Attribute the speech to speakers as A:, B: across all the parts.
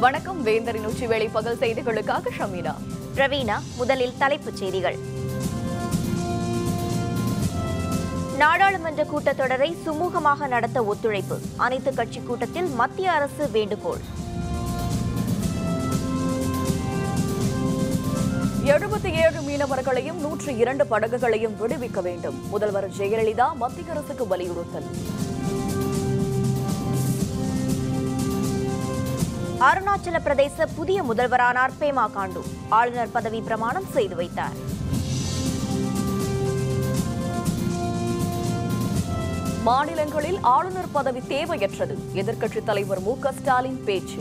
A: வணக்கம் வேந்தரின் உச்சிவேளை பகல் செய்திகளுக்காக ஷமீனா
B: பிரவீனா முதலில் தலைப்புச் செய்திகள் நாடாளுமன்ற கூட்டத்தொடரை சுமூகமாக நடத்த ஒத்துழைப்பு அனைத்து கட்சி கூட்டத்தில் மத்திய அரசு வேண்டுகோள்
A: எழுபத்தி ஏழு மீனவர்களையும் நூற்று இரண்டு படகுகளையும் விடுவிக்க வேண்டும் முதல்வர் ஜெயலலிதா மத்திய அரசுக்கு வலியுறுத்தல்
B: அருணாச்சல பிரதேச புதிய முதல்வரானார் பேமா காண்டு ஆளுநர் பதவி பிரமாணம் செய்து வைத்தார்
A: மாநிலங்களில் ஆளுநர் பதவி தேவையற்றது எதிர்க்கட்சித் தலைவர் மு க ஸ்டாலின் பேச்சு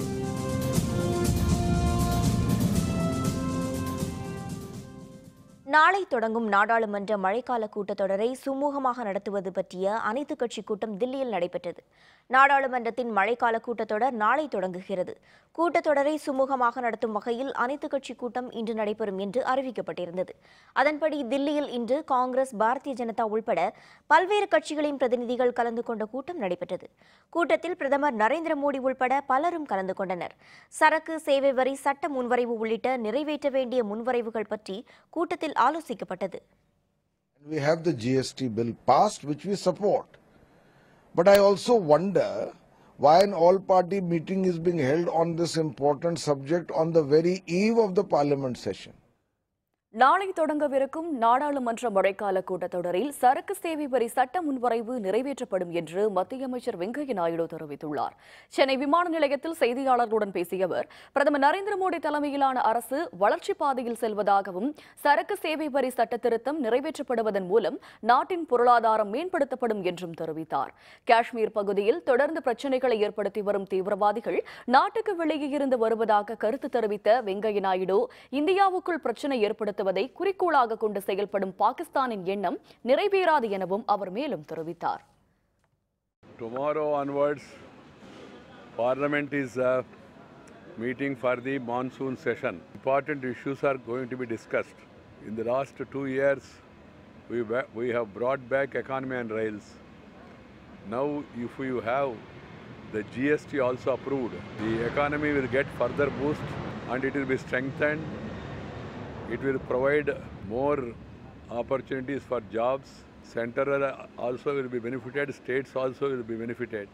B: நாளை தொடங்கும் நாடாளுமன்ற மழைக்கால கூட்டத்தொடரை சுமூகமாக நடத்துவது பற்றிய அனைத்துக் கட்சி கூட்டம் தில்லியில் நடைபெற்றது நாடாளுமன்றத்தின் மழைக்கால கூட்டத்தொடர் நாளை தொடங்குகிறது கூட்டத்தொடரை சுமூகமாக நடத்தும் வகையில் அனைத்துக் கட்சி கூட்டம் இன்று நடைபெறும் என்று அறிவிக்கப்பட்டிருந்தது அதன்படி தில்லியில் இன்று காங்கிரஸ் பாரதிய ஜனதா உள்பட பல்வேறு கட்சிகளின் பிரதிநிதிகள் கலந்து கொண்ட கூட்டம் நடைபெற்றது கூட்டத்தில் பிரதமர் நரேந்திர மோடி உள்பட பலரும் கலந்து கொண்டனர் சரக்கு சேவை வரி சட்ட முன்வரைவு உள்ளிட்ட நிறைவேற்ற வேண்டிய முன்வரைவுகள் பற்றி கூட்டத்தில் ஆலோசிக்கப்பட்டது
C: We have the GST bill passed, which we support. But I also wonder why an all party meeting is being held on this important subject on the very eve of the parliament session.
A: நாளை தொடங்கவிருக்கும் நாடாளுமன்ற மழைக்கால கூட்டத்தொடரில் சரக்கு சேவை வரி சட்ட முன்வரைவு நிறைவேற்றப்படும் என்று மத்திய அமைச்சர் வெங்கையா நாயுடு தெரிவித்துள்ளார் சென்னை விமான நிலையத்தில் செய்தியாளர்களுடன் பேசிய அவர் பிரதமர் நரேந்திர மோடி தலைமையிலான அரசு வளர்ச்சிப் பாதையில் செல்வதாகவும் சரக்கு சேவை வரி சட்ட திருத்தம் நிறைவேற்றப்படுவதன் மூலம் நாட்டின் பொருளாதாரம் மேம்படுத்தப்படும் என்றும் தெரிவித்தார் காஷ்மீர் பகுதியில் தொடர்ந்து பிரச்சினைகளை ஏற்படுத்தி வரும் தீவிரவாதிகள் நாட்டுக்கு வெளியே இருந்து வருவதாக கருத்து தெரிவித்த வெங்கையா நாயுடு இந்தியாவுக்குள் பிரச்சினை ஏற்படுத்துவதை குறிக்கோளாக கொண்டு செயல்படும் பாகிஸ்தானின் எண்ணம் நிறைவேறாது எனவும் அவர் மேலும் தெரிவித்தார்
D: Tomorrow onwards, Parliament is uh, meeting for the monsoon session. Important issues are going to be discussed. In the last two years, we, wa- we have brought back economy and rails. Now, if you have the GST also approved, the economy will get further boost and it will be strengthened. It will provide more opportunities for jobs. Central also will be benefited, states also will be benefited.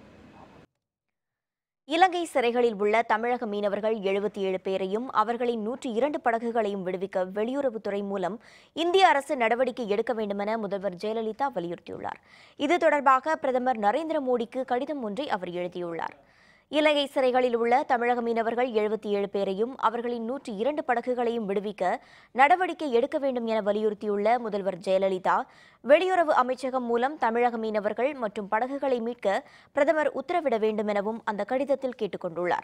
B: இலங்கை சிறைகளில் உள்ள தமிழக மீனவர்கள் எழுபத்தி ஏழு பேரையும் அவர்களின் நூற்றி இரண்டு படகுகளையும் விடுவிக்க வெளியுறவுத்துறை மூலம் இந்திய அரசு நடவடிக்கை எடுக்க வேண்டுமென முதல்வர் ஜெயலலிதா வலியுறுத்தியுள்ளார் இது தொடர்பாக பிரதமர் நரேந்திர மோடிக்கு கடிதம் ஒன்றை அவர் எழுதியுள்ளார் இலங்கை சிறைகளில் உள்ள தமிழக மீனவர்கள் எழுபத்தி ஏழு பேரையும் அவர்களின் நூற்றி இரண்டு படகுகளையும் விடுவிக்க நடவடிக்கை எடுக்க வேண்டும் என வலியுறுத்தியுள்ள முதல்வர் ஜெயலலிதா வெளியுறவு அமைச்சகம் மூலம் தமிழக மீனவர்கள் மற்றும் படகுகளை மீட்க பிரதமர் உத்தரவிட வேண்டும் எனவும் அந்த கடிதத்தில் கேட்டுக்கொண்டுள்ளார்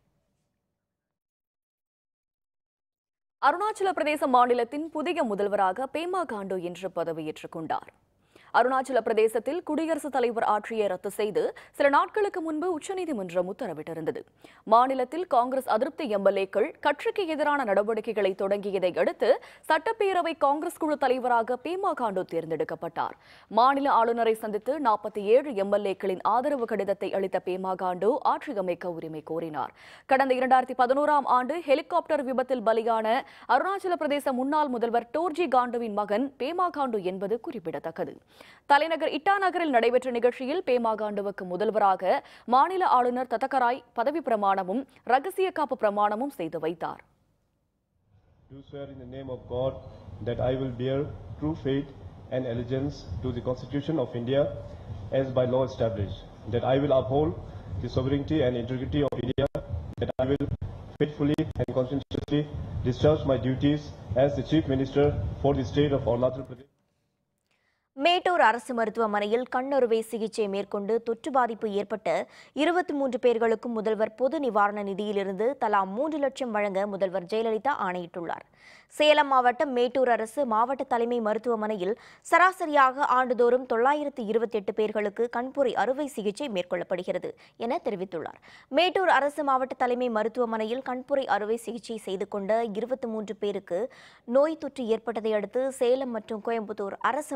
A: அருணாச்சல பிரதேச மாநிலத்தின் புதிய முதல்வராக பேமா காண்டு இன்று பதவியேற்றுக் கொண்டார் அருணாச்சல பிரதேசத்தில் குடியரசுத் தலைவர் ஆட்சியை ரத்து செய்து சில நாட்களுக்கு முன்பு உச்சநீதிமன்றம் உத்தரவிட்டிருந்தது மாநிலத்தில் காங்கிரஸ் அதிருப்தி எம்எல்ஏக்கள் கட்சிக்கு எதிரான நடவடிக்கைகளை தொடங்கியதை அடுத்து சட்டப்பேரவை காங்கிரஸ் குழு தலைவராக பேமா காண்டு தேர்ந்தெடுக்கப்பட்டார் மாநில ஆளுநரை சந்தித்து நாற்பத்தி ஏழு எம்எல்ஏக்களின் ஆதரவு கடிதத்தை அளித்த பேமா காண்டு ஆட்சி அமைக்க உரிமை கோரினார் கடந்த இரண்டாயிரத்தி பதினோராம் ஆண்டு ஹெலிகாப்டர் விபத்தில் பலியான அருணாச்சல பிரதேச முன்னாள் முதல்வர் டோர்ஜி காண்டுவின் மகன் பேமா காண்டு என்பது குறிப்பிடத்தக்கது தலைநகர் இட்டா நகரில் நடைபெற்ற நிகழ்ச்சியில் பேமா காண்டுவுக்கு முதல்வராக மாநில ஆளுநர் தத்தகராய் பதவி பிரமாணமும் ரகசிய காப்பு பிரமாணமும் செய்து வைத்தார்
E: do swear in the name of God that I will bear true faith and allegiance to the Constitution of India as by law established, that I will uphold the sovereignty and integrity of India, that I will faithfully and conscientiously discharge my duties as the Chief Minister for the state of Arunachal Pradesh.
B: Mettur அரசு மருத்துவமனையில் கண்ணறுவை சிகிச்சை மேற்கொண்டு தொற்று பாதிப்பு ஏற்பட்ட இருபத்தி மூன்று பேர்களுக்கும் முதல்வர் பொது நிவாரண நிதியிலிருந்து தலா மூன்று லட்சம் வழங்க முதல்வர் ஜெயலலிதா ஆணையிட்டுள்ளார் சேலம் மாவட்டம் மேட்டூர் அரசு மாவட்ட தலைமை மருத்துவமனையில் சராசரியாக ஆண்டுதோறும் தொள்ளாயிரத்து இருபத்தி எட்டு பேர்களுக்கு கண்புரை அறுவை சிகிச்சை மேற்கொள்ளப்படுகிறது என தெரிவித்துள்ளார் மேட்டூர் அரசு மாவட்ட தலைமை மருத்துவமனையில் கண்புரை அறுவை சிகிச்சை செய்து கொண்ட இருபத்தி மூன்று பேருக்கு நோய் தொற்று ஏற்பட்டதை அடுத்து சேலம் மற்றும் கோயம்புத்தூர் அரசு மருத்துவமனை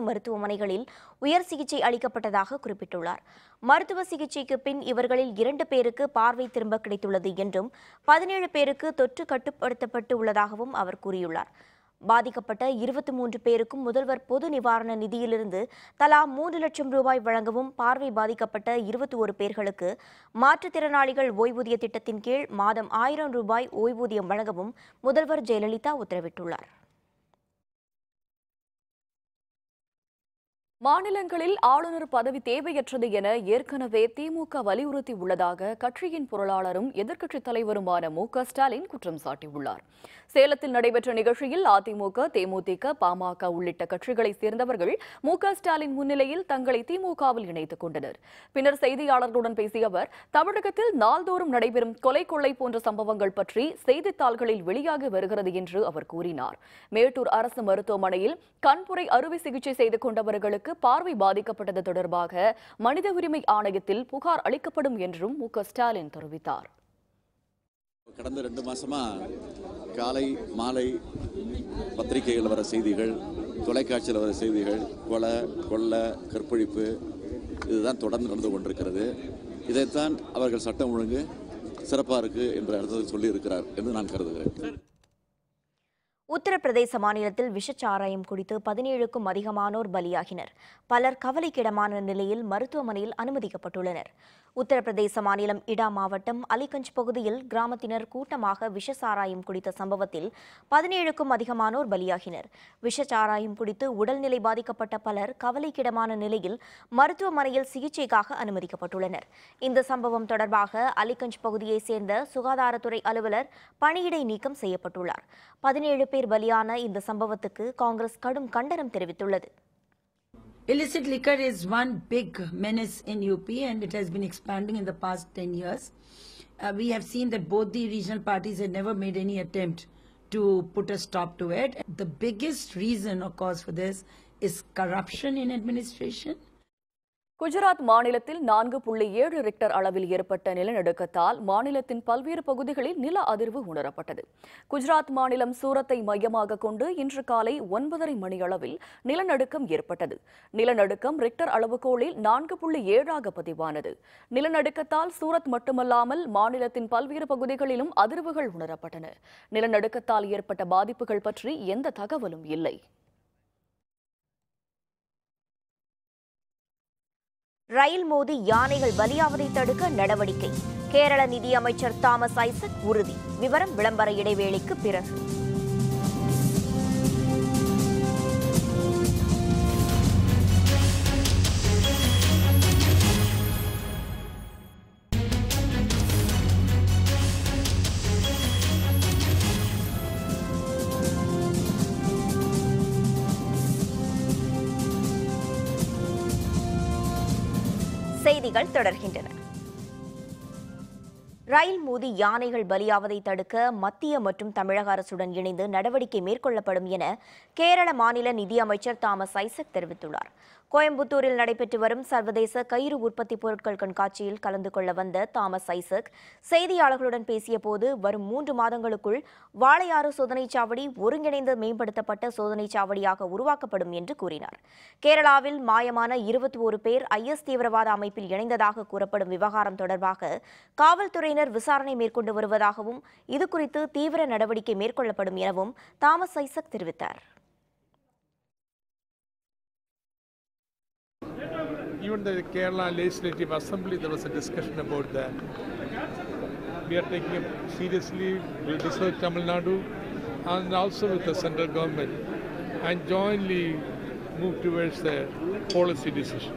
B: மருத்துவமனைகளில் உயர் சிகிச்சை அளிக்கப்பட்டதாக குறிப்பிட்டுள்ளார் மருத்துவ சிகிச்சைக்கு பின் இவர்களில் இரண்டு பேருக்கு பார்வை திரும்ப கிடைத்துள்ளது என்றும் பதினேழு பேருக்கு தொற்று கட்டுப்படுத்தப்பட்டு உள்ளதாகவும் அவர் கூறியுள்ளார் பாதிக்கப்பட்ட இருபத்தி மூன்று பேருக்கும் முதல்வர் பொது நிவாரண நிதியிலிருந்து தலா மூன்று லட்சம் ரூபாய் வழங்கவும் பார்வை பாதிக்கப்பட்ட இருபத்தி ஒரு பேர்களுக்கு மாற்றுத்திறனாளிகள் ஓய்வூதிய திட்டத்தின் கீழ் மாதம் ஆயிரம் ரூபாய் ஓய்வூதியம் வழங்கவும் முதல்வர் ஜெயலலிதா உத்தரவிட்டுள்ளார்
A: மாநிலங்களில் ஆளுநர் பதவி தேவையற்றது என ஏற்கனவே திமுக வலியுறுத்தி உள்ளதாக கட்சியின் பொருளாளரும் எதிர்க்கட்சித் தலைவருமான மு க ஸ்டாலின் குற்றம் சாட்டியுள்ளார் சேலத்தில் நடைபெற்ற நிகழ்ச்சியில் அதிமுக தேமுதிக பாமக உள்ளிட்ட கட்சிகளைச் சேர்ந்தவர்கள் மு க ஸ்டாலின் முன்னிலையில் தங்களை திமுகவில் இணைத்துக் கொண்டனர் பின்னர் செய்தியாளர்களுடன் பேசிய அவர் தமிழகத்தில் நாள்தோறும் நடைபெறும் கொலை கொள்ளை போன்ற சம்பவங்கள் பற்றி செய்தித்தாள்களில் வெளியாகி வருகிறது என்று அவர் கூறினார் மேட்டூர் அரசு மருத்துவமனையில் கண்புரை அறுவை சிகிச்சை செய்து கொண்டவர்களுக்கு பார்வை பாதிக்கப்பட்டது தொடர்பாக மனித உரிமை ஆணையத்தில் புகார் அளிக்கப்படும் என்றும் மு க ஸ்டாலின் தெரிவித்தார்
F: கடந்த ரெண்டு மாசமா காலை மாலை பத்திரிகைகள் வர செய்திகள் தொலைக்காட்சியில் வர செய்திகள் கொலை கொள்ளை கற்பழிப்பு இதுதான் தொடர்ந்து நடந்து கொண்டிருக்கிறது இதைத்தான் அவர்கள் சட்டம் ஒழுங்கு சிறப்பாக இருக்கு என்ற அர்த்தத்தில் சொல்லியிருக்கிறார் என்று நான் கருதுகிறேன்
B: உத்தரப்பிரதேச மாநிலத்தில் விஷச்சாராயம் குடித்து பதினேழுக்கும் அதிகமானோர் பலியாகினர் பலர் கவலைக்கிடமான நிலையில் மருத்துவமனையில் அனுமதிக்கப்பட்டுள்ளனர் உத்தரப்பிரதேச மாநிலம் இடா மாவட்டம் அலிகஞ்ச் பகுதியில் கிராமத்தினர் கூட்டமாக விஷச்சாராயம் குடித்த சம்பவத்தில் பதினேழுக்கும் அதிகமானோர் பலியாகினர் விஷச்சாராயம் குடித்து உடல்நிலை பாதிக்கப்பட்ட பலர் கவலைக்கிடமான நிலையில் மருத்துவமனையில் சிகிச்சைக்காக அனுமதிக்கப்பட்டுள்ளனர் இந்த சம்பவம் தொடர்பாக அலிகஞ்ச் பகுதியைச் சேர்ந்த சுகாதாரத்துறை அலுவலர் பணியிடை நீக்கம் செய்யப்பட்டுள்ளார் பதினேழு பேர் பலியான இந்த சம்பவத்துக்கு காங்கிரஸ் கடும் கண்டனம் தெரிவித்துள்ளது
G: Illicit liquor is one big menace in UP and it has been expanding in the past 10 years. Uh, we have seen that both the regional parties had never made any attempt to put a stop to it. The biggest reason or cause for this is corruption in administration.
A: Gujarat மாநிலத்தில் நான்கு புள்ளி ஏழு Richter அளவில் ஏற்பட்ட நிலநடுக்கத்தால் மாநிலத்தின் பல்வேறு பகுதிகளில் நில அதிர்வு உணரப்பட்டது குஜராத் மாநிலம் சூரத்தை மையமாக கொண்டு இன்று காலை ஒன்பதரை மணியளவில் நிலநடுக்கம் ஏற்பட்டது நிலநடுக்கம் ரிக்டர் அளவுகோலில் நான்கு புள்ளி ஏழாக பதிவானது நிலநடுக்கத்தால் சூரத் மட்டுமல்லாமல் மாநிலத்தின் பல்வேறு பகுதிகளிலும் அதிர்வுகள் உணரப்பட்டன நிலநடுக்கத்தால் ஏற்பட்ட பாதிப்புகள் பற்றி எந்த தகவலும் இல்லை
B: ரயில் மோதி யானைகள் பலியாவதை தடுக்க நடவடிக்கை கேரள நிதியமைச்சர் தாமஸ் ஐசக் உறுதி விவரம் விளம்பர இடைவேளைக்கு பிறகு செய்திகள் தொடர்கின்றன ரயில் மோதி யானைகள் பலியாவதை தடுக்க மத்திய மற்றும் தமிழக அரசுடன் இணைந்து நடவடிக்கை மேற்கொள்ளப்படும் என கேரள மாநில நிதியமைச்சர் தாமஸ் ஐசக் தெரிவித்துள்ளார் கோயம்புத்தூரில் நடைபெற்று வரும் சர்வதேச கயிறு உற்பத்தி பொருட்கள் கண்காட்சியில் கலந்து கொள்ள வந்த தாமஸ் ஐசக் செய்தியாளர்களுடன் பேசியபோது வரும் மூன்று மாதங்களுக்குள் வாளையாறு சோதனைச் சாவடி ஒருங்கிணைந்த மேம்படுத்தப்பட்ட சோதனைச் சாவடியாக உருவாக்கப்படும் என்று கூறினார் கேரளாவில் மாயமான இருபத்தி ஒரு பேர் ஐஎஸ் தீவிரவாத அமைப்பில் இணைந்ததாக கூறப்படும் விவகாரம் தொடர்பாக காவல்துறையினர் விசாரணை மேற்கொண்டு வருவதாகவும் இதுகுறித்து தீவிர நடவடிக்கை மேற்கொள்ளப்படும் எனவும் தாமஸ் ஐசக் தெரிவித்தார்
H: Even the Kerala Legislative Assembly, there was a discussion about that. We are taking it seriously, we'll discuss Tamil Nadu and also with the central government and jointly move towards the policy decision.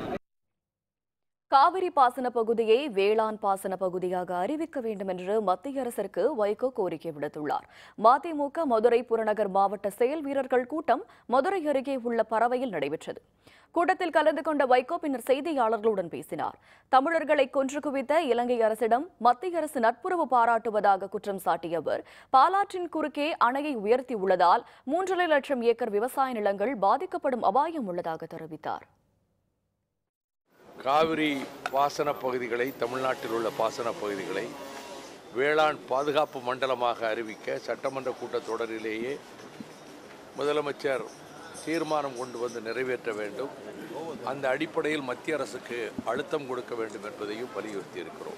A: Cauvery பாசன பகுதியை வேளாண் பாசன பகுதியாக அறிவிக்க வேண்டும் என்று மத்திய அரசிற்கு வைகோ கோரிக்கை விடுத்துள்ளார் மதிமுக மதுரை புறநகர் மாவட்ட செயல் வீரர்கள் கூட்டம் மதுரை அருகே உள்ள பறவையில் நடைபெற்றது கூட்டத்தில் கலந்து கொண்ட வைகோ பின்னர் செய்தியாளர்களுடன் பேசினார் தமிழர்களை கொன்று குவித்த இலங்கை அரசிடம் மத்திய அரசு நட்புறவு பாராட்டுவதாக குற்றம் சாட்டிய அவர் பாலாற்றின் குறுக்கே அணையை உயர்த்தியுள்ளதால் மூன்றரை லட்சம் ஏக்கர் விவசாய நிலங்கள் பாதிக்கப்படும் அபாயம் உள்ளதாக தெரிவித்தார்
I: காவிரி பாசன பகுதிகளை தமிழ்நாட்டில் உள்ள பாசன பகுதிகளை வேளாண் பாதுகாப்பு மண்டலமாக அறிவிக்க சட்டமன்ற கூட்டத்தொடரிலேயே முதலமைச்சர் தீர்மானம் கொண்டு வந்து நிறைவேற்ற வேண்டும் அந்த அடிப்படையில் மத்திய அரசுக்கு அழுத்தம் கொடுக்க வேண்டும் என்பதையும் வலியுறுத்தி இருக்கிறோம்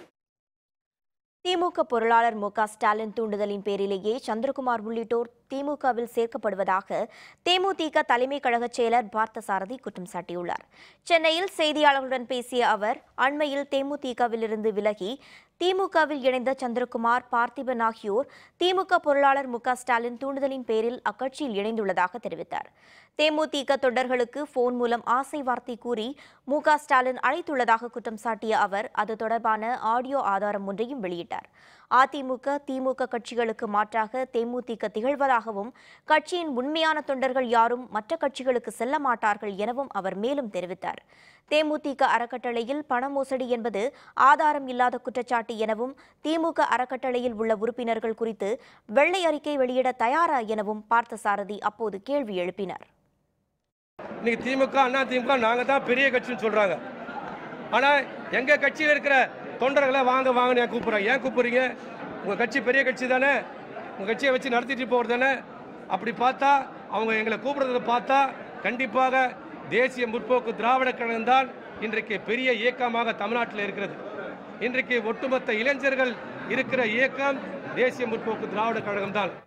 B: திமுக பொருளாளர் மு க ஸ்டாலின் தூண்டுதலின் பேரிலேயே சந்திரகுமார் உள்ளிட்டோர் திமுகவில் சேர்க்கப்படுவதாக தேமுதிக தலைமை கழக செயலர் பார்த்தசாரதி குற்றம் சாட்டியுள்ளார் சென்னையில் செய்தியாளர்களுடன் பேசிய அவர் அண்மையில் தேமுதிகவிலிருந்து விலகி திமுகவில் இணைந்த சந்திரகுமார் பார்த்திபன் ஆகியோர் திமுக பொருளாளர் மு க ஸ்டாலின் தூண்டுதலின் பேரில் அக்கட்சியில் இணைந்துள்ளதாக தெரிவித்தார் தேமுதிக தொண்டர்களுக்கு போன் மூலம் ஆசை வார்த்தை கூறி மு க ஸ்டாலின் அழைத்துள்ளதாக குற்றம் சாட்டிய அவர் அது தொடர்பான ஆடியோ ஆதாரம் ஒன்றையும் வெளியிட்டார் அதிமுக திமுக கட்சிகளுக்கு மாற்றாக தேமுதிக திகழ்வதாகவும் கட்சியின் உண்மையான தொண்டர்கள் யாரும் மற்ற கட்சிகளுக்கு செல்ல மாட்டார்கள் எனவும் அவர் மேலும் தெரிவித்தார் தேமுதிக அறக்கட்டளையில் பண மோசடி என்பது ஆதாரம் இல்லாத குற்றச்சாட்டு எனவும் திமுக அறக்கட்டளையில் உள்ள உறுப்பினர்கள் குறித்து வெள்ளை அறிக்கை வெளியிட தயாரா எனவும் பார்த்தசாரதி அப்போது கேள்வி எழுப்பினார்
J: இன்னைக்கு திமுக அண்ணா திமுக நாங்கள் தான் பெரிய கட்சின்னு சொல்கிறாங்க ஆனால் எங்கள் கட்சியில் இருக்கிற தொண்டர்களை வாங்க வாங்கன்னு ஏன் கூப்பிட்றாங்க ஏன் கூப்பிட்றீங்க உங்கள் கட்சி பெரிய கட்சி தானே உங்கள் கட்சியை வச்சு நடத்திட்டு போகிறது தானே அப்படி பார்த்தா அவங்க எங்களை கூப்பிடுறத பார்த்தா கண்டிப்பாக தேசிய முற்போக்கு திராவிட கழகம் தான் இன்றைக்கு பெரிய இயக்கமாக தமிழ்நாட்டில் இருக்கிறது இன்றைக்கு ஒட்டுமொத்த இளைஞர்கள் இருக்கிற இயக்கம் தேசிய முற்போக்கு திராவிட கழகம் தான்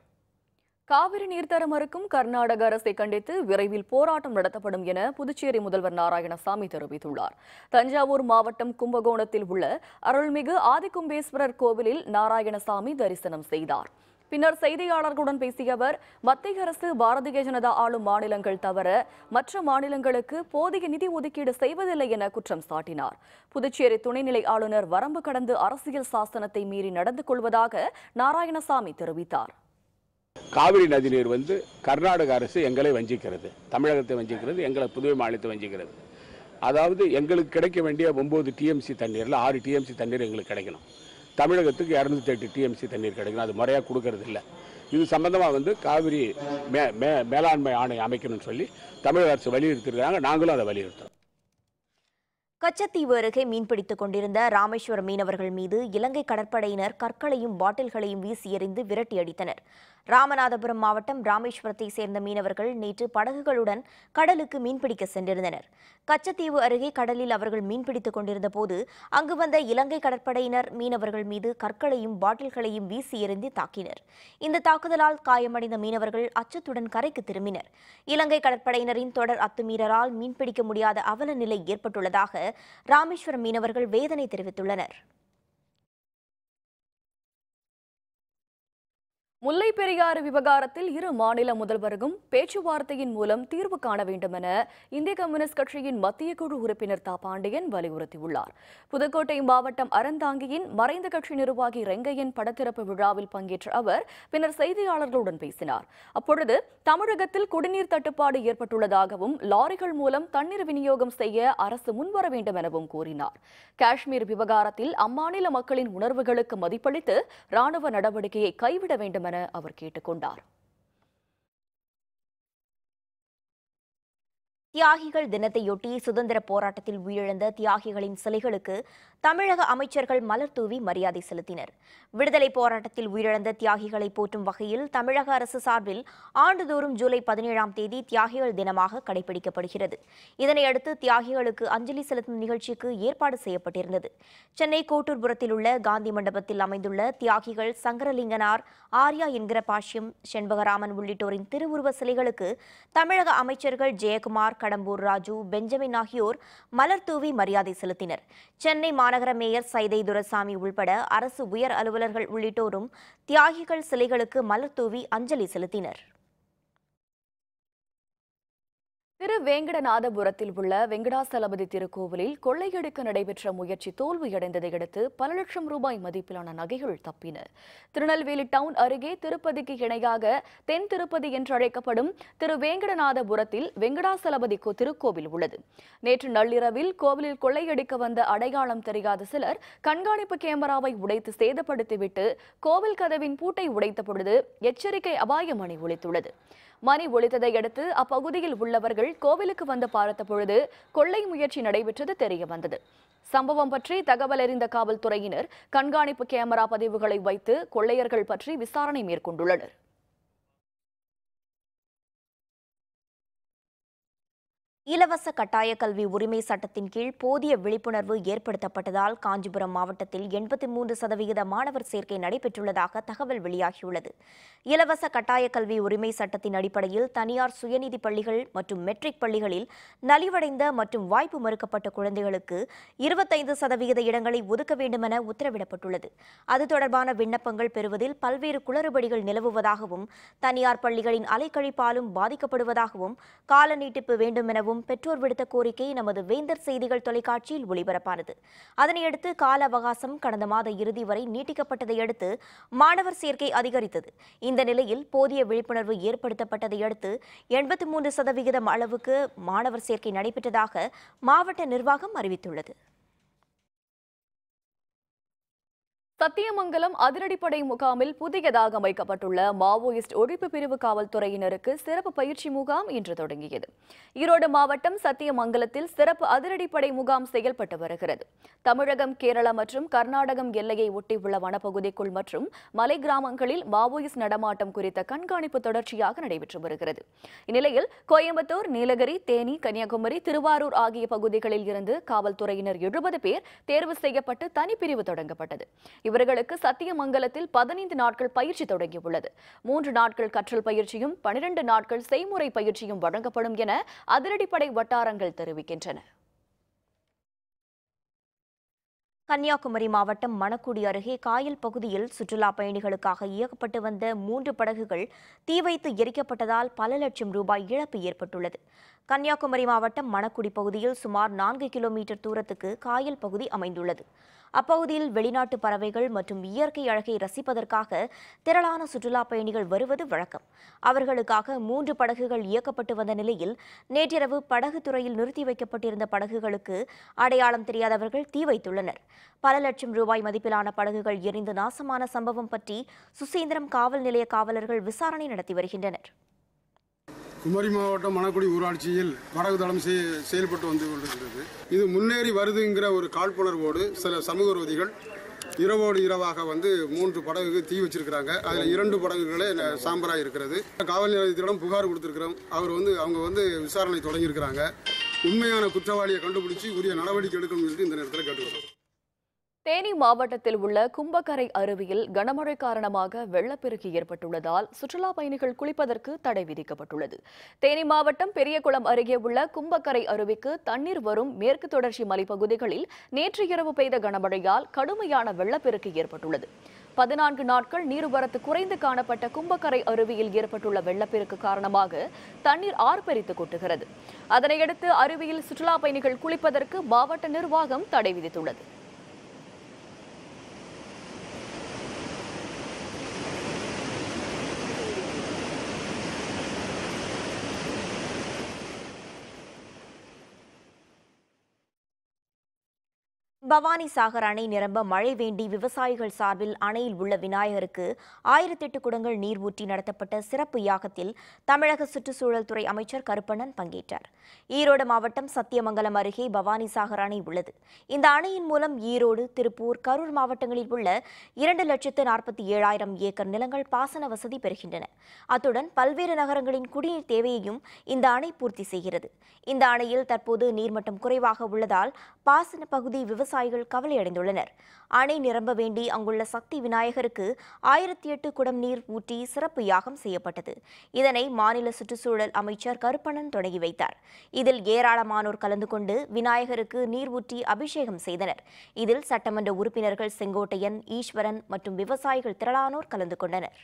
A: காவிரி நீர்த்தர மறுக்கும் கர்நாடக அரசை கண்டித்து விரைவில் போராட்டம் நடத்தப்படும் என புதுச்சேரி முதல்வர் நாராயணசாமி தெரிவித்துள்ளார் தஞ்சாவூர் மாவட்டம் கும்பகோணத்தில் உள்ள அருள்மிகு ஆதிகும்பேஸ்வரர் கோவிலில் நாராயணசாமி தரிசனம் செய்தார் பின்னர் செய்தியாளர்களுடன் பேசிய அவர் மத்திய அரசு பாரதிய ஜனதா ஆளும் மாநிலங்கள் தவிர மற்ற மாநிலங்களுக்கு போதிய நிதி ஒதுக்கீடு செய்வதில்லை என குற்றம் சாட்டினார் புதுச்சேரி துணைநிலை ஆளுநர் வரம்பு கடந்து அரசியல் சாசனத்தை மீறி நடந்து கொள்வதாக நாராயணசாமி தெரிவித்தார்
K: காவிரி நதிநீர் வந்து கர்நாடக அரசு எங்களை வஞ்சிக்கிறது தமிழகத்தை வஞ்சிக்கிறது எங்களை புதுவை மாநிலத்தை வஞ்சிக்கிறது அதாவது எங்களுக்கு கிடைக்க வேண்டிய ஒம்பது டிஎம்சி தண்ணீரில் ஆறு டிஎம்சி தண்ணீர் எங்களுக்கு கிடைக்கணும் தமிழகத்துக்கு இரநூத்தி எட்டு டிஎம்சி தண்ணீர் கிடைக்கணும் அது முறையாக கொடுக்கறது இல்லை இது சம்பந்தமாக வந்து காவிரி மே மே மேலாண்மை ஆணை அமைக்கணும்னு சொல்லி தமிழக அரசு வலியுறுத்திருக்காங்க நாங்களும் அதை வலியுறுத்துறோம்
B: கச்சத்தீவு அருகே மீன்பிடித்துக் கொண்டிருந்த ராமேஸ்வரம் மீனவர்கள் மீது இலங்கை கடற்படையினர் கற்களையும் பாட்டில்களையும் வீசி எறிந்து விரட்டி அடித்தனர் ராமநாதபுரம் மாவட்டம் ராமேஸ்வரத்தை சேர்ந்த மீனவர்கள் நேற்று படகுகளுடன் கடலுக்கு மீன்பிடிக்க சென்றிருந்தனர் கச்சத்தீவு அருகே கடலில் அவர்கள் மீன்பிடித்துக் கொண்டிருந்த போது அங்கு வந்த இலங்கை கடற்படையினர் மீனவர்கள் மீது கற்களையும் பாட்டில்களையும் வீசி எறிந்து தாக்கினர் இந்த தாக்குதலால் காயமடைந்த மீனவர்கள் அச்சத்துடன் கரைக்கு திரும்பினர் இலங்கை கடற்படையினரின் தொடர் அத்துமீறலால் மீன்பிடிக்க முடியாத அவல நிலை ஏற்பட்டுள்ளதாக ராமேஸ்வரம் மீனவர்கள் வேதனை தெரிவித்துள்ளனர்
A: முல்லை பெரியாறு விவகாரத்தில் இரு மாநில முதல்வருக்கும் பேச்சுவார்த்தையின் மூலம் தீர்வு காண வேண்டும் என இந்திய கம்யூனிஸ்ட் கட்சியின் மத்திய குழு உறுப்பினர் தா பாண்டியன் வலியுறுத்தியுள்ளார் புதுக்கோட்டை மாவட்டம் அறந்தாங்கியின் மறைந்த கட்சி நிர்வாகி ரெங்கையன் படத்திறப்பு விழாவில் பங்கேற்ற அவர் பின்னர் செய்தியாளர்களுடன் பேசினார் அப்பொழுது தமிழகத்தில் குடிநீர் தட்டுப்பாடு ஏற்பட்டுள்ளதாகவும் லாரிகள் மூலம் தண்ணீர் விநியோகம் செய்ய அரசு முன்வர வேண்டும் எனவும் கூறினார் காஷ்மீர் விவகாரத்தில் அம்மாநில மக்களின் உணர்வுகளுக்கு மதிப்பளித்து ராணுவ நடவடிக்கையை கைவிட வேண்டும் என அவர் கேட்டுக்கொண்டார்
B: தியாகிகள் தினத்தையொட்டி சுதந்திர போராட்டத்தில் உயிரிழந்த தியாகிகளின் சிலைகளுக்கு தமிழக அமைச்சர்கள் மலர் தூவி மரியாதை செலுத்தினர் விடுதலை போராட்டத்தில் உயிரிழந்த தியாகிகளை போற்றும் வகையில் தமிழக அரசு சார்பில் ஆண்டுதோறும் ஜூலை பதினேழாம் தேதி தியாகிகள் தினமாக கடைபிடிக்கப்படுகிறது இதனையடுத்து தியாகிகளுக்கு அஞ்சலி செலுத்தும் நிகழ்ச்சிக்கு ஏற்பாடு செய்யப்பட்டிருந்தது சென்னை கோட்டூர்புரத்தில் உள்ள காந்தி மண்டபத்தில் அமைந்துள்ள தியாகிகள் சங்கரலிங்கனார் ஆர்யா என்கிற பாஷ்யம் செண்பகராமன் உள்ளிட்டோரின் திருவுருவ சிலைகளுக்கு தமிழக அமைச்சர்கள் ஜெயக்குமார் கடம்பூர் ராஜு பெஞ்சமின் ஆகியோர் மலர் தூவி மரியாதை செலுத்தினர் சென்னை மாநகர மேயர் சைதை துரசாமி உள்பட அரசு உயர் அலுவலர்கள் உள்ளிட்டோரும் தியாகிகள் சிலைகளுக்கு மலர் தூவி அஞ்சலி செலுத்தினர்
A: திரு வேங்கடநாதபுரத்தில் உள்ள வெங்கடாசலபதி திருக்கோவிலில் கொள்ளையடிக்க நடைபெற்ற முயற்சி தோல்வியடைந்ததை அடுத்து பல லட்சம் ரூபாய் மதிப்பிலான நகைகள் தப்பின திருநெல்வேலி டவுன் அருகே திருப்பதிக்கு இணையாக தென் திருப்பதி என்று அழைக்கப்படும் திரு வேங்கடநாதபுரத்தில் வெங்கடாசலபதி கோ- திருக்கோவில் உள்ளது நேற்று நள்ளிரவில் கோவிலில் கொள்ளையடிக்க வந்த அடையாளம் தெரியாத சிலர் கண்காணிப்பு கேமராவை உடைத்து சேதப்படுத்திவிட்டு கோவில் கதவின் பூட்டை உடைத்த பொழுது எச்சரிக்கை அபாய மணி ஒலித்துள்ளது மணி ஒலித்ததை அடுத்து அப்பகுதியில் உள்ளவர்கள் கோவிலுக்கு வந்து பார்த்த பொழுது கொள்ளை முயற்சி நடைபெற்றது தெரிய வந்தது சம்பவம் பற்றி தகவல் அறிந்த காவல்துறையினர் கண்காணிப்பு கேமரா பதிவுகளை வைத்து கொள்ளையர்கள் பற்றி விசாரணை மேற்கொண்டுள்ளனர்
B: இலவச கட்டாய கல்வி உரிமை சட்டத்தின் கீழ் போதிய விழிப்புணர்வு ஏற்படுத்தப்பட்டதால் காஞ்சிபுரம் மாவட்டத்தில் எண்பத்தி மூன்று சதவிகித மாணவர் சேர்க்கை நடைபெற்றுள்ளதாக தகவல் வெளியாகியுள்ளது இலவச கட்டாய கல்வி உரிமை சட்டத்தின் அடிப்படையில் தனியார் சுயநிதி பள்ளிகள் மற்றும் மெட்ரிக் பள்ளிகளில் நலிவடைந்த மற்றும் வாய்ப்பு மறுக்கப்பட்ட குழந்தைகளுக்கு இருபத்தைந்து சதவிகித இடங்களை ஒதுக்க வேண்டுமென உத்தரவிடப்பட்டுள்ளது அது தொடர்பான விண்ணப்பங்கள் பெறுவதில் பல்வேறு குளறுபடிகள் நிலவுவதாகவும் தனியார் பள்ளிகளின் அலைக்கழிப்பாலும் பாதிக்கப்படுவதாகவும் கால நீட்டிப்பு வேண்டுமெனவும் பெற்றோர் விடுத்த கோரிக்கை நமது வேந்தர் செய்திகள் தொலைக்காட்சியில் ஒளிபரப்பானது அதனையடுத்து கால அவகாசம் கடந்த மாத இறுதி வரை நீட்டிக்கப்பட்டதை அடுத்து மாணவர் சேர்க்கை அதிகரித்தது இந்த நிலையில் போதிய விழிப்புணர்வு ஏற்படுத்தப்பட்டதை அடுத்து எண்பத்தி மூன்று சதவிகிதம் அளவுக்கு மாணவர் சேர்க்கை நடைபெற்றதாக மாவட்ட நிர்வாகம் அறிவித்துள்ளது
A: சத்தியமங்கலம் அதிரடிப்படை முகாமில் புதியதாக அமைக்கப்பட்டுள்ள மாவோயிஸ்ட் ஒழிப்பு பிரிவு காவல்துறையினருக்கு சிறப்பு பயிற்சி முகாம் இன்று தொடங்கியது ஈரோடு மாவட்டம் சத்தியமங்கலத்தில் சிறப்பு அதிரடிப்படை முகாம் செயல்பட்டு வருகிறது தமிழகம் கேரளா மற்றும் கர்நாடகம் எல்லையை ஒட்டியுள்ள வனப்பகுதிக்குள் மற்றும் மலை கிராமங்களில் மாவோயிஸ்ட் நடமாட்டம் குறித்த கண்காணிப்பு தொடர்ச்சியாக நடைபெற்று வருகிறது இந்நிலையில் கோயம்புத்தூர் நீலகிரி தேனி கன்னியாகுமரி திருவாரூர் ஆகிய பகுதிகளில் இருந்து காவல்துறையினர் எழுபது பேர் தேர்வு செய்யப்பட்டு தனிப்பிரிவு தொடங்கப்பட்டது இவர்களுக்கு சத்தியமங்கலத்தில் பதினைந்து நாட்கள் பயிற்சி தொடங்கியுள்ளது மூன்று நாட்கள் கற்றல் பயிற்சியும் பனிரெண்டு நாட்கள் செய்முறை பயிற்சியும் வழங்கப்படும் என அதிரடிப்படை வட்டாரங்கள் தெரிவிக்கின்றன
B: கன்னியாகுமரி மாவட்டம் மணக்குடி அருகே காயல் பகுதியில் சுற்றுலா பயணிகளுக்காக இயக்கப்பட்டு வந்த மூன்று படகுகள் தீ வைத்து எரிக்கப்பட்டதால் பல லட்சம் ரூபாய் இழப்பு ஏற்பட்டுள்ளது கன்னியாகுமரி மாவட்டம் மணக்குடி பகுதியில் சுமார் நான்கு கிலோமீட்டர் தூரத்துக்கு காயல் பகுதி அமைந்துள்ளது அப்பகுதியில் வெளிநாட்டு பறவைகள் மற்றும் இயற்கை அழகை ரசிப்பதற்காக திரளான சுற்றுலா பயணிகள் வருவது வழக்கம் அவர்களுக்காக மூன்று படகுகள் இயக்கப்பட்டு வந்த நிலையில் நேற்றிரவு படகு துறையில் நிறுத்தி வைக்கப்பட்டிருந்த படகுகளுக்கு அடையாளம் தெரியாதவர்கள் தீ வைத்துள்ளனர் பல லட்சம் ரூபாய் மதிப்பிலான படகுகள் எரிந்து நாசமான சம்பவம் பற்றி சுசீந்திரம் காவல் நிலைய காவலர்கள் விசாரணை நடத்தி வருகின்றனர்
L: குமரி மாவட்டம் மணக்குடி ஊராட்சியில் படகு தளம் செய- செயல்பட்டு வந்து கொண்டிருக்கிறது இது முன்னேறி வருதுங்கிற ஒரு காழ்ப்புணர்வோடு சில சமூக விரோதிகள் இரவோடு இரவாக வந்து மூன்று படகுக்கு தீ வச்சிருக்கிறாங்க அதில் இரண்டு படகுகளே ந- சாம்பராக இருக்கிறது காவல் நிலையத்திடம் புகார் கொடுத்துருக்கிறோம் அவர் வந்து அவங்க வந்து விசாரணை தொடங்கியிருக்கிறாங்க உண்மையான குற்றவாளியை கண்டுபிடிச்சு உரிய நடவடிக்கை எடுக்கணும்னு சொல்லிட்டு இந்த நேரத்தில் கேட்டுக்கிறோம்
A: தேனி மாவட்டத்தில் உள்ள கும்பக்கரை அருவியில் கனமழை காரணமாக வெள்ளப்பெருக்கு ஏற்பட்டுள்ளதால் சுற்றுலா பயணிகள் குளிப்பதற்கு தடை விதிக்கப்பட்டுள்ளது தேனி மாவட்டம் பெரியகுளம் அருகே உள்ள கும்பக்கரை அருவிக்கு தண்ணீர் வரும் மேற்கு தொடர்ச்சி மலைப்பகுதிகளில் நேற்று இரவு பெய்த கனமழையால் கடுமையான வெள்ளப்பெருக்கு ஏற்பட்டுள்ளது பதினான்கு நாட்கள் நீர்வரத்து குறைந்து காணப்பட்ட கும்பக்கரை அருவியில் ஏற்பட்டுள்ள வெள்ளப்பெருக்கு காரணமாக தண்ணீர் ஆர்ப்பரித்து கொட்டுகிறது அதனையடுத்து அருவியில் சுற்றுலா பயணிகள் குளிப்பதற்கு மாவட்ட நிர்வாகம் தடை விதித்துள்ளது
B: பவானி சாகர் அணை நிரம்ப மழை வேண்டி விவசாயிகள் சார்பில் அணையில் உள்ள விநாயகருக்கு ஆயிரத்தெட்டு குடங்கள் நீர் ஊற்றி நடத்தப்பட்ட சிறப்பு யாகத்தில் தமிழக சுற்றுச்சூழல் துறை அமைச்சர் கருப்பண்ணன் பங்கேற்றார் ஈரோடு மாவட்டம் சத்தியமங்கலம் அருகே பவானி சாகர் அணை உள்ளது இந்த அணையின் மூலம் ஈரோடு திருப்பூர் கரூர் மாவட்டங்களில் உள்ள இரண்டு லட்சத்து நாற்பத்தி ஏழாயிரம் ஏக்கர் நிலங்கள் பாசன வசதி பெறுகின்றன அத்துடன் பல்வேறு நகரங்களின் குடிநீர் தேவையையும் இந்த அணை பூர்த்தி செய்கிறது இந்த அணையில் தற்போது நீர்மட்டம் குறைவாக உள்ளதால் பாசன பகுதி விவசாயிகள் கவலையடைந்துள்ளனர் அணை நிரம்ப வேண்டி அங்குள்ள சக்தி விநாயகருக்கு ஆயிரத்தி எட்டு குடம் நீர் ஊற்றி சிறப்பு யாகம் செய்யப்பட்டது இதனை மாநில சுற்றுச்சூழல் அமைச்சர் கருப்பணன் தொடங்கி வைத்தார் இதில் ஏராளமானோர் கலந்து கொண்டு விநாயகருக்கு நீர் ஊற்றி அபிஷேகம் செய்தனர் இதில் சட்டமன்ற உறுப்பினர்கள் செங்கோட்டையன் ஈஸ்வரன் மற்றும் விவசாயிகள் திரளானோர் கலந்து கொண்டனர்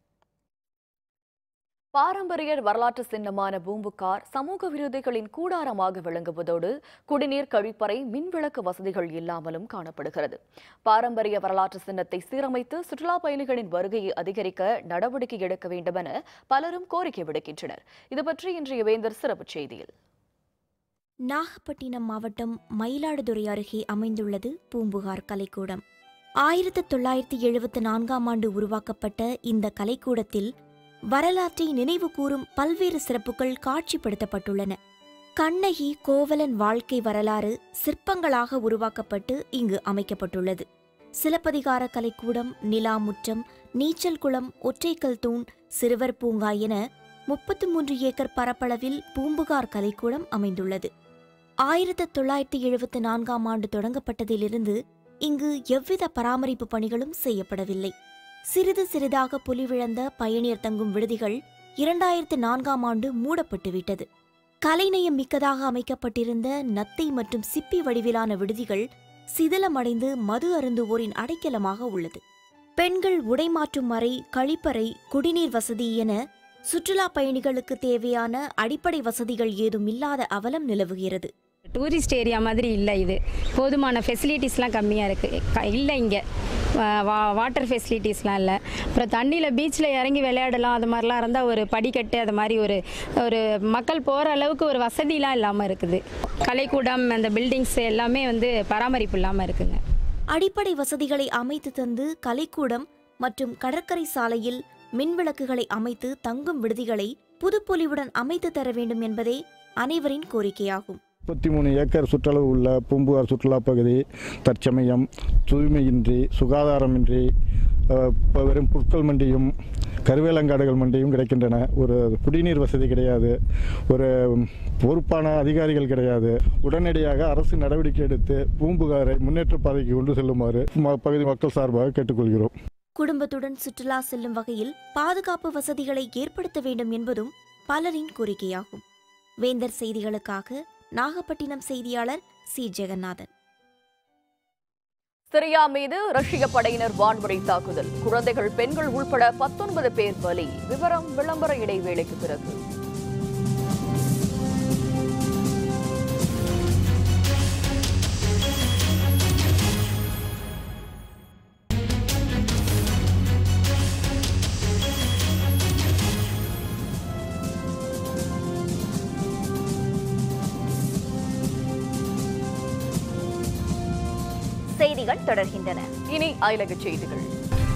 A: பாரம்பரிய வரலாற்று சின்னமான பூம்புகார் சமூக விரோதிகளின் கூடாரமாக விளங்குவதோடு குடிநீர் கழிப்பறை மின்விளக்கு வசதிகள் இல்லாமலும் காணப்படுகிறது பாரம்பரிய வரலாற்று சின்னத்தை சீரமைத்து சுற்றுலா பயணிகளின் வருகையை அதிகரிக்க நடவடிக்கை எடுக்க வேண்டும் என பலரும் கோரிக்கை விடுக்கின்றனர் இது பற்றி இன்றைய வேந்தர் சிறப்பு செய்தியில்
M: நாகப்பட்டினம் மாவட்டம் மயிலாடுதுறை அருகே அமைந்துள்ளது பூம்புகார் கலைக்கூடம் ஆயிரத்து தொள்ளாயிரத்தி எழுபத்து நான்காம் ஆண்டு உருவாக்கப்பட்ட இந்த கலைக்கூடத்தில் வரலாற்றை நினைவு கூறும் பல்வேறு சிறப்புகள் காட்சிப்படுத்தப்பட்டுள்ளன கண்ணகி கோவலன் வாழ்க்கை வரலாறு சிற்பங்களாக உருவாக்கப்பட்டு இங்கு அமைக்கப்பட்டுள்ளது சிலப்பதிகார கலைக்கூடம் நிலாமுற்றம் நீச்சல் குளம் ஒற்றைக்கல் தூண் சிறுவர் பூங்கா என முப்பத்து மூன்று ஏக்கர் பரப்பளவில் பூம்புகார் கலைக்கூடம் அமைந்துள்ளது ஆயிரத்து தொள்ளாயிரத்தி எழுபத்தி நான்காம் ஆண்டு தொடங்கப்பட்டதிலிருந்து இங்கு எவ்வித பராமரிப்பு பணிகளும் செய்யப்படவில்லை சிறிது சிறிதாக பொலிவிழந்த பயணியர் தங்கும் விடுதிகள் இரண்டாயிரத்து நான்காம் ஆண்டு மூடப்பட்டுவிட்டது கலைநயம் மிக்கதாக அமைக்கப்பட்டிருந்த நத்தை மற்றும் சிப்பி வடிவிலான விடுதிகள் சிதிலமடைந்து மது அருந்துவோரின் அடைக்கலமாக உள்ளது பெண்கள் உடை மாற்றும் அறை கழிப்பறை குடிநீர் வசதி என சுற்றுலா பயணிகளுக்கு தேவையான அடிப்படை வசதிகள் ஏதும் இல்லாத அவலம் நிலவுகிறது
N: டூரிஸ்ட் ஏரியா மாதிரி இல்லை இது போதுமான ஃபெசிலிட்டிஸ்லாம் கம்மியாக இருக்குது இல்லை இங்கே வா வாட்டர் ஃபெசிலிட்டிஸ்லாம் இல்லை அப்புறம் தண்ணியில் பீச்சில் இறங்கி விளையாடலாம் அது மாதிரிலாம் இருந்தால் ஒரு படிக்கட்டு அது மாதிரி ஒரு ஒரு மக்கள் போகிற அளவுக்கு ஒரு வசதிலாம் இல்லாமல் இருக்குது கலைக்கூடம் அந்த பில்டிங்ஸ் எல்லாமே வந்து பராமரிப்பு இல்லாமல் இருக்குங்க
M: அடிப்படை வசதிகளை அமைத்து தந்து கலைக்கூடம் மற்றும் கடற்கரை சாலையில் மின்விளக்குகளை அமைத்து தங்கும் விடுதிகளை புதுப்பொலிவுடன் அமைத்து தர வேண்டும் என்பதே அனைவரின் கோரிக்கையாகும்
O: முப்பத்தி மூணு ஏக்கர் சுற்றளவு உள்ள பூம்புகார் சுற்றுலா பகுதி தற்சமயம் தூய்மையின்றி சுகாதாரமின்றி அஹ், இப்ப வெறும் புற்கள் மண்டியும் கருவேலங்காடுகள் மண்டியும் கிடைக்கின்றன ஒரு குடிநீர் வசதி கிடையாது ஒரு பொறுப்பான அதிகாரிகள் கிடையாது உடனடியாக அரசு நடவடிக்கை எடுத்து பூம்புகாரை முன்னேற்ற பாதைக்கு கொண்டு செல்லுமாறு ம- பகுதி மக்கள் சார்பாக கேட்டுக்கொள்கிறோம்
M: குடும்பத்துடன் சுற்றுலா செல்லும் வகையில் பாதுகாப்பு வசதிகளை ஏற்படுத்த வேண்டும் என்பதும் பலரின் கோரிக்கையாகும் வேந்தர் செய்திகளுக்காக நாகப்பட்டினம் செய்தியாளர் சி ஜெகநாதன்
A: சிரியா மீது ரஷ்ய படையினர் வான்வழி தாக்குதல் குழந்தைகள் பெண்கள் உள்பட பத்தொன்பது பேர் பலி விவரம் விளம்பர இடைவேளைக்கு பிறகு
B: செய்திகள் தொடர்கின்றன
A: இனி அயலக செய்திகள்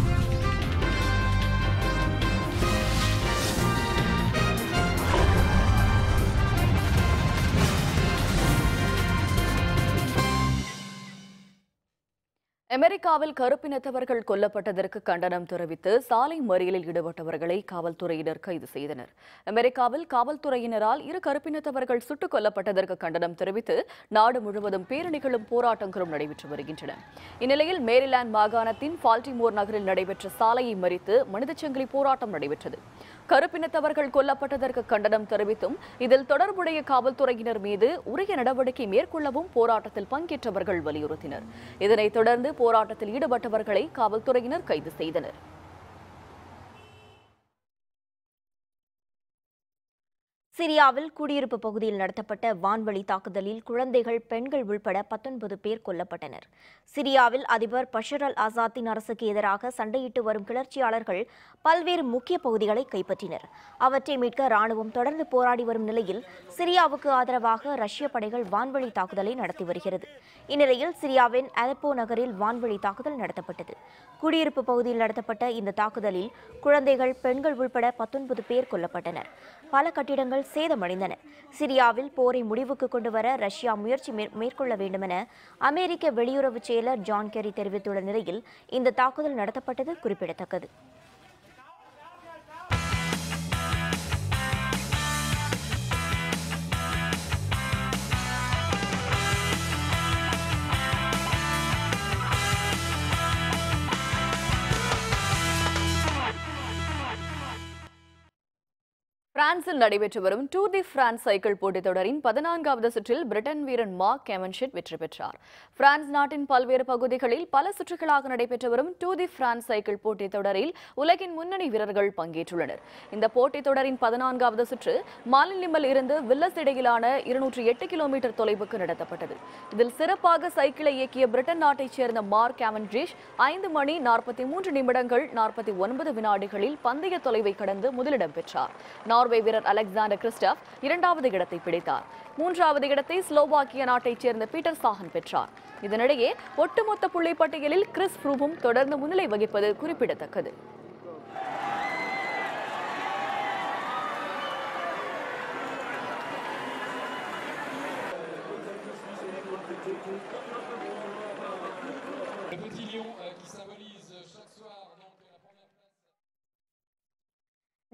A: அமெரிக்காவில் கருப்பினத்தவர்கள் கொல்லப்பட்டதற்கு கண்டனம் தெரிவித்து சாலை மறியலில் ஈடுபட்டவர்களை காவல்துறையினர் கைது செய்தனர் அமெரிக்காவில் காவல்துறையினரால் இரு கருப்பினத்தவர்கள் சுட்டுக் கொல்லப்பட்டதற்கு கண்டனம் தெரிவித்து நாடு முழுவதும் பேரணிகளும் போராட்டங்களும் நடைபெற்று வருகின்றன இந்நிலையில் மேரிலாந்து மாகாணத்தின் பால்டிமோர் நகரில் நடைபெற்ற சாலையை மறித்து மனிதச்சங்கிலி போராட்டம் நடைபெற்றது கருப்பினத்தவர்கள் கொல்லப்பட்டதற்கு கண்டனம் தெரிவித்தும் இதில் தொடர்புடைய காவல்துறையினர் மீது உரிய நடவடிக்கை மேற்கொள்ளவும் போராட்டத்தில் பங்கேற்றவர்கள் வலியுறுத்தினர் இதனைத் தொடர்ந்து போராட்டத்தில் ஈடுபட்டவர்களை காவல்துறையினர் கைது செய்தனர்
B: சிரியாவில் குடியிருப்பு பகுதியில் நடத்தப்பட்ட வான்வழி தாக்குதலில் குழந்தைகள் பெண்கள் உள்பட பத்தொன்பது பேர் கொல்லப்பட்டனர் சிரியாவில் அதிபர் பஷர் அல் ஆசாத்தின் அரசுக்கு எதிராக சண்டையிட்டு வரும் கிளர்ச்சியாளர்கள் பல்வேறு முக்கிய பகுதிகளை கைப்பற்றினர் அவற்றை மீட்க ராணுவம் தொடர்ந்து போராடி வரும் நிலையில் சிரியாவுக்கு ஆதரவாக ரஷ்ய படைகள் வான்வழி தாக்குதலை நடத்தி வருகிறது இந்நிலையில் சிரியாவின் அலப்போ நகரில் வான்வழி தாக்குதல் நடத்தப்பட்டது குடியிருப்பு பகுதியில் நடத்தப்பட்ட இந்த தாக்குதலில் குழந்தைகள் பெண்கள் உள்பட பத்தொன்பது பேர் கொல்லப்பட்டனர் பல கட்டிடங்கள் சேதமடைந்தன சிரியாவில் போரை முடிவுக்கு கொண்டு வர ரஷ்யா முயற்சி மேற்- மேற்கொள்ள வேண்டுமென அமெரிக்க வெளியுறவு செயலர் ஜான் கெரி தெரிவித்துள்ள நிலையில் இந்த தாக்குதல் நடத்தப்பட்டது குறிப்பிடத்தக்கது
A: பிரான்சில் நடைபெற்று வரும் டூ தி பிரான்ஸ் சைக்கிள் போட்டித் தொடரின் பதினான்காவது சுற்றில் பிரிட்டன் வீரன் மார்க் கேமன்ஷிட் வெற்றி பெற்றார் பிரான்ஸ் நாட்டின் பல்வேறு பகுதிகளில் பல சுற்றுகளாக நடைபெற்று வரும் டூ தி பிரான்ஸ் சைக்கிள் போட்டித் தொடரில் உலகின் முன்னணி வீரர்கள் பங்கேற்றுள்ளனர் இந்த போட்டித் தொடரின் பதினான்காவது சுற்று மாலினிமல் இருந்து வில்லஸ் இடையிலான இருநூற்றி எட்டு கிலோமீட்டர் தொலைவுக்கு நடத்தப்பட்டது இதில் சிறப்பாக சைக்கிளை இயக்கிய பிரிட்டன் நாட்டைச் சேர்ந்த மார்க் கேவன்ட்ரிஷ் ஐந்து மணி நாற்பத்தி மூன்று நிமிடங்கள் நாற்பத்தி ஒன்பது வினாடிகளில் பந்தய தொலைவை கடந்து முதலிடம் பெற்றார் நார்வே வீரர் அலெக்சாண்டர் கிறிஸ்டப் இரண்டாவது இடத்தை பிடித்தார் மூன்றாவது இடத்தை ஸ்லோவாக்கிய நாட்டைச் சேர்ந்த பீட்டர் சாகன் பெற்றார் இதனிடையே ஒட்டுமொத்த புள்ளி பட்டியலில் கிறிஸ் ஃப்ரூவும் தொடர்ந்து முன்னிலை வகிப்பது குறிப்பிடத்தக்கது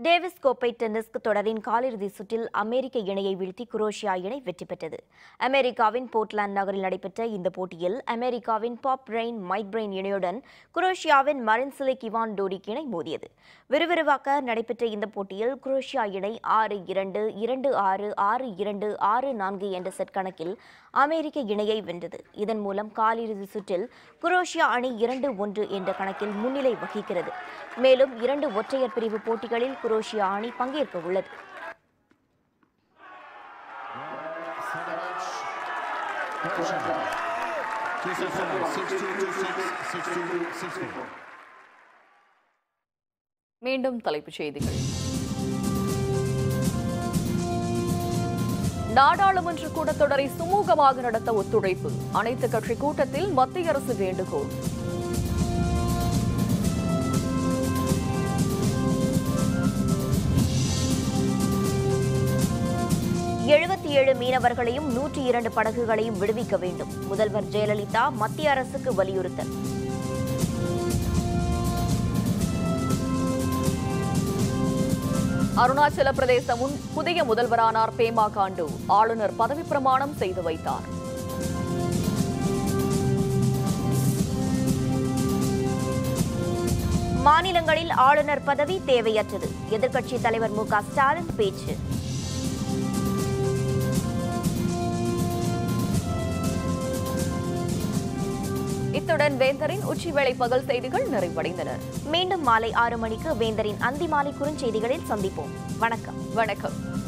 B: டேவிஸ் கோப்பை டென்னிஸ் தொடரின் காலிறுதி சுற்றில் அமெரிக்க இணையை வீழ்த்தி குரோஷியா இணை வெற்றி பெற்றது அமெரிக்காவின் போர்ட்லாந்து நகரில் நடைபெற்ற இந்த போட்டியில் அமெரிக்காவின் பாப் ரெயின் மைக் பிரெயின் இணையுடன் குரோஷியாவின் மரின்சிலிக் இவான் டோரிக் இணை மோதியது விறுவிறுவாக நடைபெற்ற இந்த போட்டியில் குரோஷியா இணை ஆறு இரண்டு இரண்டு ஆறு ஆறு இரண்டு ஆறு நான்கு என்ற செட் கணக்கில் அமெரிக்க இணையை வென்றது இதன் மூலம் காலிறுதி சுற்றில் குரோஷியா அணி இரண்டு ஒன்று என்ற கணக்கில் முன்னிலை வகிக்கிறது மேலும் இரண்டு ஒற்றையர் பிரிவு போட்டிகளில் குரோஷியா அணி பங்கேற்க உள்ளது
A: மீண்டும் தலைப்புச் செய்திகள் நாடாளுமன்ற கூட்டத்தொடரை சுமூகமாக நடத்த ஒத்துழைப்பு அனைத்து கட்சி கூட்டத்தில் மத்திய அரசு வேண்டுகோள்
B: எழுபத்தி ஏழு மீனவர்களையும் நூற்றி இரண்டு படகுகளையும் விடுவிக்க வேண்டும் முதல்வர் ஜெயலலிதா மத்திய அரசுக்கு வலியுறுத்தல்
A: அருணாச்சல பிரதேச முன் புதிய முதல்வரானார் பேமா காண்டு ஆளுநர் பதவி பிரமாணம் செய்து வைத்தார்
B: மாநிலங்களில் ஆளுநர் பதவி தேவையற்றது எதிர்க்கட்சித் தலைவர் மு க ஸ்டாலின் பேச்சு
A: இத்துடன் வேந்தரின் உச்சிவேளை பகல் செய்திகள் நிறைவடைந்தன
B: மீண்டும் மாலை ஆறு மணிக்கு வேந்தரின் அந்திமாலை குறுஞ்செய்திகளில் சந்திப்போம் வணக்கம்
A: வணக்கம்